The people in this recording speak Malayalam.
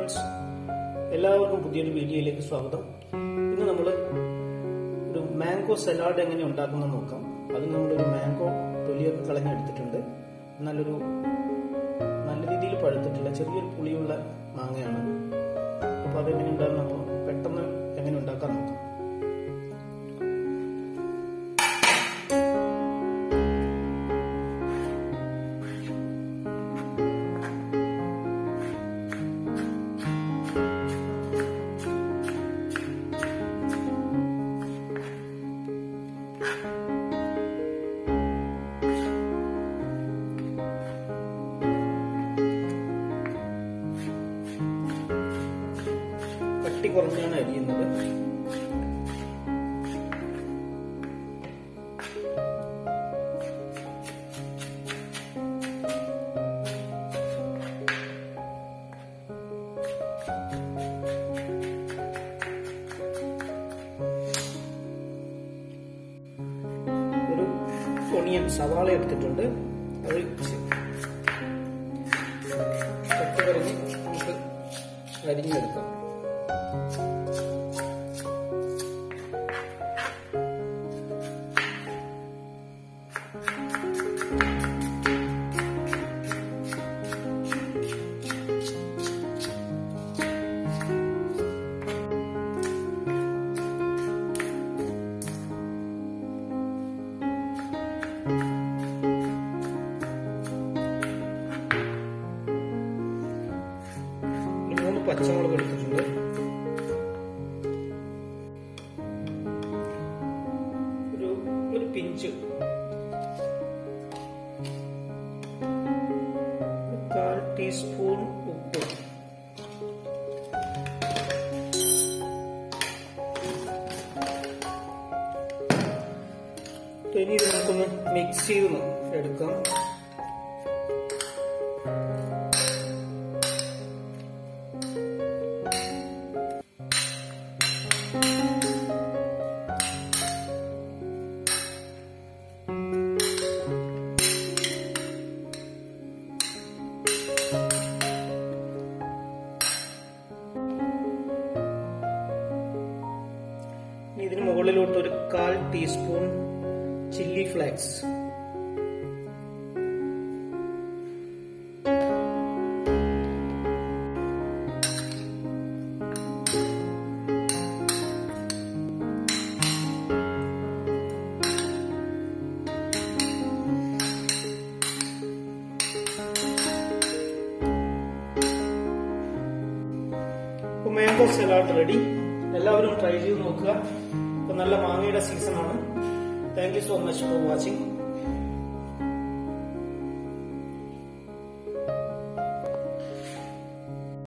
ഫ്രണ്ട്സ് എല്ലാവർക്കും പുതിയൊരു വീഡിയോയിലേക്ക് സ്വാഗതം ഇന്ന് നമ്മൾ ഒരു മാംഗോ സലാഡ് എങ്ങനെ ഉണ്ടാക്കുന്നത് നോക്കാം അതിന് നമ്മളൊരു മാംഗോ തൊലിയൊക്കെ കളഞ്ഞെടുത്തിട്ടുണ്ട് നല്ലൊരു നല്ല രീതിയിൽ പഴുത്തിട്ടുള്ള ചെറിയൊരു പുളിയുള്ള മാങ്ങയാണ് അപ്പോൾ അതെങ്ങനെ ഉണ്ടാകുന്ന അപ്പോൾ പെട്ടെന്ന് എങ്ങനെ ഉണ്ടാക്കാൻ നോക്കാം കട്ടി കുറഞ്ഞാണ് അരിയുന്നത് ഒരു ഒണിയൻ സവാള എടുത്തിട്ടുണ്ട് അത് കട്ടി കുറഞ്ഞ് നമുക്ക് അരിഞ്ഞെടുക്കാം ഒരു മൂന്ന് പച്ചമുളക് എടുത്തിട്ടുണ്ട് ഒരു ഒരു പിഞ്ച് ഒരു കാൽ ടീസ്പൂൺ ഉപ്പ് ഇനി ഇത് നമുക്കൊന്ന് മിക്സ് ചെയ്ത് എടുക്കാം ഇനി ഇതിന് മുകളിലോട്ട് ഒരു കാൽ teaspoon chilli flakes mango salad ready എല്ലാവരും ട്രൈ ചെയ്ത് നോക്കുക ഇപ്പൊ നല്ല മാങ്ങയുടെ സീസൺ ആണ് thank you so much for watching